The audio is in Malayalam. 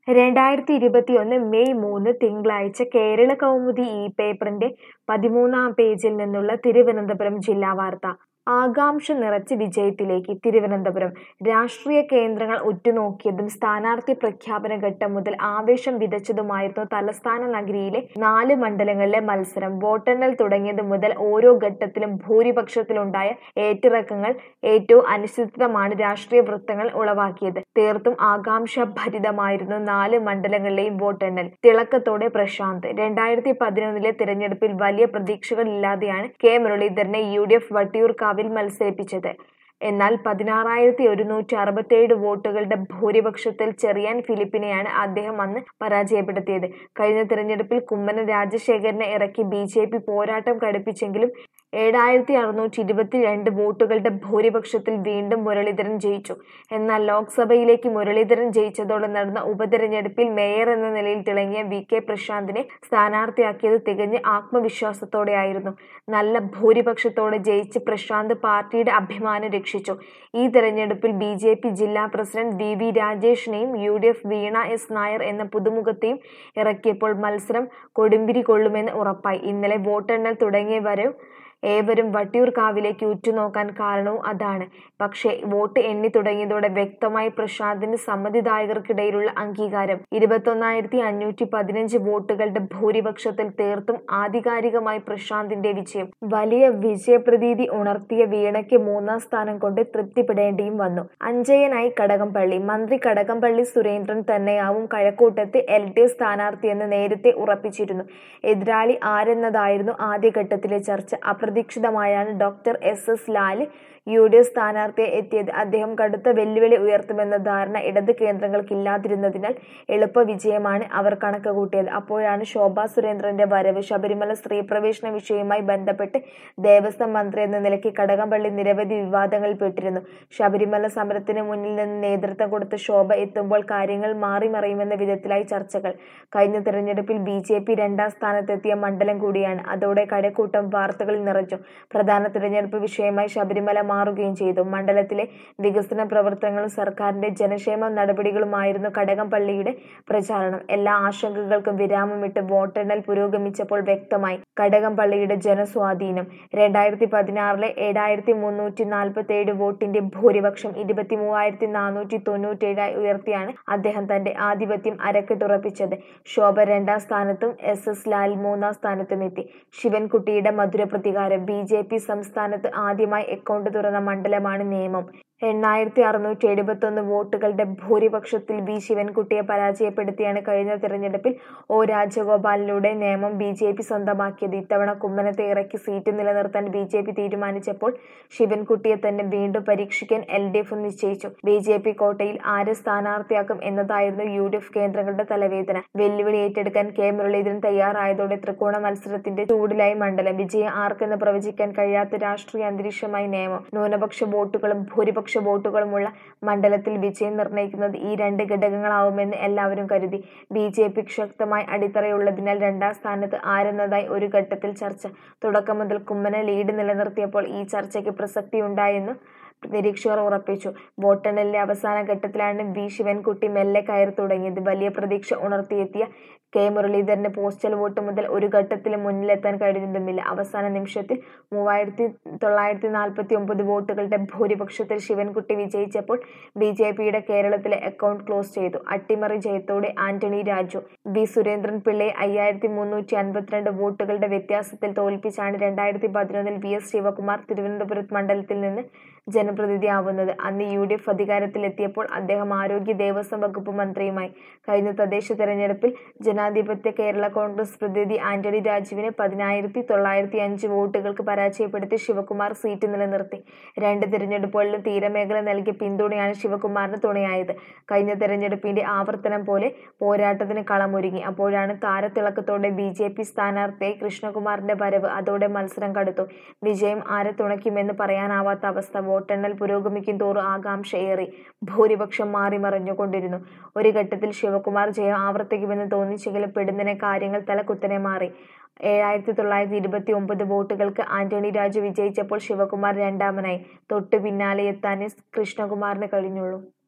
രണ്ടായിരത്തി ഇരുപത്തിയൊന്ന് മെയ് മൂന്ന് തിങ്കളാഴ്ച കേരള കൗമുദി ഈ പേപ്പറിന്റെ പതിമൂന്നാം പേജിൽ നിന്നുള്ള തിരുവനന്തപുരം ജില്ലാ വാർത്ത ആകാംക്ഷ നിറച്ച് വിജയത്തിലേക്ക് തിരുവനന്തപുരം രാഷ്ട്രീയ കേന്ദ്രങ്ങൾ ഉറ്റുനോക്കിയതും സ്ഥാനാർത്ഥി പ്രഖ്യാപന ഘട്ടം മുതൽ ആവേശം വിതച്ചതുമായിരുന്നു തലസ്ഥാന നഗരിയിലെ നാല് മണ്ഡലങ്ങളിലെ മത്സരം വോട്ടെണ്ണൽ തുടങ്ങിയത് മുതൽ ഓരോ ഘട്ടത്തിലും ഭൂരിപക്ഷത്തിലുണ്ടായ ഏറ്റിറക്കങ്ങൾ ഏറ്റവും അനിശ്ചിതമാണ് രാഷ്ട്രീയ വൃത്തങ്ങൾ ഉളവാക്കിയത് തീർത്തും ആകാംക്ഷാഭരിതമായിരുന്നു നാല് മണ്ഡലങ്ങളിലെയും വോട്ടെണ്ണൽ തിളക്കത്തോടെ പ്രശാന്ത് രണ്ടായിരത്തി പതിനൊന്നിലെ തിരഞ്ഞെടുപ്പിൽ വലിയ പ്രതീക്ഷകളില്ലാതെയാണ് കെ മുരളീധരനെ യു ഡി എഫ് വട്ടിയൂർക്കാവിൽ മത്സരിപ്പിച്ചത് എന്നാൽ പതിനാറായിരത്തി ഒരുന്നൂറ്റി അറുപത്തിയേഴ് വോട്ടുകളുടെ ഭൂരിപക്ഷത്തിൽ ചെറിയാൻ ഫിലിപ്പിനെയാണ് അദ്ദേഹം അന്ന് പരാജയപ്പെടുത്തിയത് കഴിഞ്ഞ തിരഞ്ഞെടുപ്പിൽ കുമ്മനം രാജശേഖരനെ ഇറക്കി ബി ജെ പി പോരാട്ടം കടുപ്പിച്ചെങ്കിലും ഏഴായിരത്തി അറുന്നൂറ്റി ഇരുപത്തി രണ്ട് വോട്ടുകളുടെ ഭൂരിപക്ഷത്തിൽ വീണ്ടും മുരളീധരൻ ജയിച്ചു എന്നാൽ ലോക്സഭയിലേക്ക് മുരളീധരൻ ജയിച്ചതോടെ നടന്ന ഉപതെരഞ്ഞെടുപ്പിൽ മേയർ എന്ന നിലയിൽ തിളങ്ങിയ വി കെ പ്രശാന്തിനെ സ്ഥാനാർത്ഥിയാക്കിയത് തികഞ്ഞ ആത്മവിശ്വാസത്തോടെയായിരുന്നു നല്ല ഭൂരിപക്ഷത്തോടെ ജയിച്ച് പ്രശാന്ത് പാർട്ടിയുടെ അഭിമാനം രക്ഷിച്ചു ഈ തെരഞ്ഞെടുപ്പിൽ ബി ജെ പി ജില്ലാ പ്രസിഡന്റ് വി വി രാജേഷിനെയും U D F Veena S Nair എന്ന പുതുമുഖത്തെയും ഇറക്കിയപ്പോൾ മത്സരം കൊടുമ്പിരി കൊള്ളുമെന്ന് ഉറപ്പായി ഇന്നലെ വോട്ടെണ്ണൽ തുടങ്ങിയവരെ ഏവരും വട്ടിയൂർക്കാവിലേക്ക് ഉറ്റുനോക്കാൻ കാരണവും അതാണ് പക്ഷേ വോട്ട് എണ്ണി തുടങ്ങിയതോടെ വ്യക്തമായി പ്രശാന്തിന് സമ്മതിദായകർക്കിടയിലുള്ള അംഗീകാരം ഇരുപത്തൊന്നായിരത്തി അഞ്ഞൂറ്റി പതിനഞ്ച് വോട്ടുകളുടെ ഭൂരിപക്ഷത്തിൽ തീർത്തും ആധികാരികമായി പ്രശാന്തിന്റെ വിജയം വലിയ വിജയപ്രതീതി ഉണർത്തിയ വീണയ്ക്ക് മൂന്നാം സ്ഥാനം കൊണ്ട് തൃപ്തിപ്പെടേണ്ടിയും വന്നു അഞ്ചയനായി കടകംപള്ളി മന്ത്രി കടകംപള്ളി സുരേന്ദ്രൻ തന്നെയാവും കഴക്കൂട്ടത്ത് എൽ ഡി എഫ് സ്ഥാനാർത്ഥിയെന്ന് നേരത്തെ ഉറപ്പിച്ചിരുന്നു എതിരാളി ആരെന്നതായിരുന്നു ആദ്യഘട്ടത്തിലെ ചർച്ച അപ്രതീക്ഷിതമായാണ് doctor S S Lal U D F സ്ഥാനാർത്ഥിയെ എത്തിയത് അദ്ദേഹം കടുത്ത വെല്ലുവിളി ഉയർത്തുമെന്ന ധാരണ ഇടത് കേന്ദ്രങ്ങൾക്കില്ലാതിരുന്നതിനാൽ എളുപ്പ വിജയമാണ് അവർ കണക്ക് കൂട്ടിയത് അപ്പോഴാണ് ശോഭാ സുരേന്ദ്രന്റെ വരവ് ശബരിമല സ്ത്രീ പ്രവേശന വിഷയവുമായി ബന്ധപ്പെട്ട് ദേവസ്വം മന്ത്രി എന്ന നിലയ്ക്ക് കടകംപള്ളി നിരവധി വിവാദങ്ങളിൽ പെട്ടിരുന്നു ശബരിമല സമരത്തിന് മുന്നിൽ നിന്ന് നേതൃത്വം കൊടുത്ത ശോഭ എത്തുമ്പോൾ കാര്യങ്ങൾ മാറിമറിയുമെന്ന വിധത്തിലായി ചർച്ചകൾ കഴിഞ്ഞ തെരഞ്ഞെടുപ്പിൽ ബി ജെ പി രണ്ടാം സ്ഥാനത്തെത്തിയ മണ്ഡലം കൂടിയാണ് അതോടെ കഴക്കൂട്ടം വാർത്തകളിൽ നിറഞ്ഞു പ്രധാന തിരഞ്ഞെടുപ്പ് വിഷയമായി ശബരിമല മാറുകയും ചെയ്തു മണ്ഡലത്തിലെ വികസന പ്രവർത്തനങ്ങളും സർക്കാരിന്റെ ജനക്ഷേമ നടപടികളുമായിരുന്നു കടകംപള്ളിയുടെ പ്രചാരണം എല്ലാ ആശങ്കകൾക്കും വിരാമമിട്ട് വോട്ടെണ്ണൽ പുരോഗമിച്ചപ്പോൾ വ്യക്തമായി കടകംപള്ളിയുടെ ജനസ്വാധീനം രണ്ടായിരത്തി പതിനാറിലെ ഏഴായിരത്തി മുന്നൂറ്റി നാൽപ്പത്തി ഏഴ് വോട്ടിന്റെ ഭൂരിപക്ഷം ഇരുപത്തി മൂവായിരത്തി നാനൂറ്റി തൊണ്ണൂറ്റേഴായി ഉയർത്തിയാണ് അദ്ദേഹം തന്റെ ആധിപത്യം അരക്കെട്ടുറപ്പിച്ചത് ശോഭ രണ്ടാം സ്ഥാനത്തും എസ് എസ് ലാൽ മൂന്നാം സ്ഥാനത്തും എത്തി ശിവൻകുട്ടിയുടെ മധുര പ്രതികാരം ബി ജെ പി സംസ്ഥാനത്ത് ആദ്യമായി അക്കൗണ്ട് തുറന്ന മണ്ഡലമാണ് നേമം എണ്ണായിരത്തി അറുന്നൂറ്റി എഴുപത്തൊന്ന് വോട്ടുകളുടെ ഭൂരിപക്ഷത്തിൽ വി ശിവൻകുട്ടിയെ പരാജയപ്പെടുത്തിയാണ് കഴിഞ്ഞ തിരഞ്ഞെടുപ്പിൽ ഒ രാജഗോപാലിലൂടെ നേമം ബി ജെ പി സ്വന്തമാക്കിയത് ഇത്തവണ കുമ്മനത്തെ ഇറക്കി സീറ്റ് നിലനിർത്താൻ ബി ജെ പി തീരുമാനിച്ചപ്പോൾ ശിവൻകുട്ടിയെ തന്നെ വീണ്ടും പരീക്ഷിക്കാൻ എൽ ഡി എഫ് നിശ്ചയിച്ചു ബി ജെ പി കോട്ടയിൽ ആരെ സ്ഥാനാർത്ഥിയാക്കും എന്നതായിരുന്നു യു ഡി എഫ് കേന്ദ്രങ്ങളുടെ തലവേദന വെല്ലുവിളി ഏറ്റെടുക്കാൻ കെ മുരളീധരൻ തയ്യാറായതോടെ ത്രികോണ മത്സരത്തിന്റെ ചൂടിലായി മണ്ഡലം വിജയം ആർക്കെന്ന് പ്രവചിക്കാൻ കഴിയാത്ത രാഷ്ട്രീയ അന്തരീക്ഷമായി നിയമം ന്യൂനപക്ഷ വോട്ടുകളും ഭൂരിപക്ഷ വോട്ടുകളുമുള്ള മണ്ഡലത്തിൽ വിജയം നിർണ്ണയിക്കുന്നത് ഈ രണ്ട് ഘടകങ്ങളാവുമെന്ന് എല്ലാവരും കരുതി ബി ജെ പി ശക്തമായ അടിത്തറയുള്ളതിനാൽ രണ്ടാം സ്ഥാനത്ത് ആരെന്നതായി ഒരു ഘട്ടത്തിൽ ചർച്ച തുടക്കം മുതൽ കുമ്മന ലീഡ് നിലനിർത്തിയപ്പോൾ ഈ ചർച്ചയ്ക്ക് പ്രസക്തിയുണ്ടായെന്ന് നിരീക്ഷകർ ഉറപ്പിച്ചു വോട്ടെണ്ണലിന്റെ അവസാന ഘട്ടത്തിലാണ് വി ശിവൻകുട്ടി മെല്ലെ കയറി തുടങ്ങിയത് വലിയ പ്രതീക്ഷ ഉണർത്തിയെത്തിയ കെ മുരളീധരന് പോസ്റ്റൽ വോട്ട് മുതൽ ഒരു ഘട്ടത്തിലും മുന്നിലെത്താൻ കഴിഞ്ഞതുമില്ല അവസാന നിമിഷത്തിൽ മൂവായിരത്തി തൊള്ളായിരത്തി നാൽപ്പത്തി ഒമ്പത് വോട്ടുകളുടെ ഭൂരിപക്ഷത്തിൽ ശിവൻകുട്ടി വിജയിച്ചപ്പോൾ ബി ജെ പിയുടെ കേരളത്തിലെ അക്കൗണ്ട് ക്ലോസ് ചെയ്തു അട്ടിമറി ജയത്തോടെ ആന്റണി രാജു വി സുരേന്ദ്രൻ പിള്ളയെ അയ്യായിരത്തി മുന്നൂറ്റി അൻപത്തിരണ്ട് വോട്ടുകളുടെ വ്യത്യാസത്തിൽ തോൽപ്പിച്ചാണ് രണ്ടായിരത്തി പതിനൊന്നിൽ വി എസ് ശിവകുമാർ തിരുവനന്തപുരം മണ്ഡലത്തിൽ നിന്ന് ജനപ്രതിനിധിയാവുന്നത് അന്ന് യു ഡി എഫ് അധികാരത്തിലെത്തിയപ്പോൾ അദ്ദേഹം ആരോഗ്യ ദേവസ്വം വകുപ്പ് മന്ത്രിയുമായി കഴിഞ്ഞ തദ്ദേശ തെരഞ്ഞെടുപ്പിൽ ജനാധിപത്യ കേരള കോൺഗ്രസ് പ്രതിനിധി ആന്റണി രാജുവിനെ പതിനായിരത്തി തൊള്ളായിരത്തി അഞ്ച് വോട്ടുകൾക്ക് പരാജയപ്പെടുത്തി ശിവകുമാർ സീറ്റ് നിലനിർത്തി രണ്ട് തിരഞ്ഞെടുപ്പുകളിലും തീരമേഖല നൽകിയ പിന്തുണയാണ് ശിവകുമാറിന് തുണയായത് കഴിഞ്ഞ തെരഞ്ഞെടുപ്പിന്റെ ആവർത്തനം പോലെ പോരാട്ടത്തിന് കളമൊരുങ്ങി അപ്പോഴാണ് താരത്തിളക്കത്തോടെ ബി ജെ പി സ്ഥാനാർത്ഥിയായി കൃഷ്ണകുമാറിന്റെ വരവ് അതോടെ മത്സരം കടുത്തു വിജയം ആരെ തുണയ്ക്കുമെന്ന് പറയാനാവാത്ത അവസ്ഥ വോട്ടെണ്ണൽ പുരോഗമിക്കും തോറും ആകാംക്ഷയേറി ഭൂരിപക്ഷം മാറിമറിഞ്ഞുകൊണ്ടിരുന്നു ഒരു ഘട്ടത്തിൽ ശിവകുമാർ ജയം ആവർത്തിക്കുമെന്ന് തോന്നിച്ചെങ്കിലും പെടുന്നതിനെ കാര്യങ്ങൾ തലകുത്തനെ മാറി ഏഴായിരത്തി തൊള്ളായിരത്തി ഇരുപത്തി ഒമ്പത് വോട്ടുകൾക്ക് ആന്റണി രാജു വിജയിച്ചപ്പോൾ ശിവകുമാർ രണ്ടാമനായി തൊട്ടു പിന്നാലെ എത്താനേ കൃഷ്ണകുമാറിന് കഴിഞ്ഞുള്ളൂ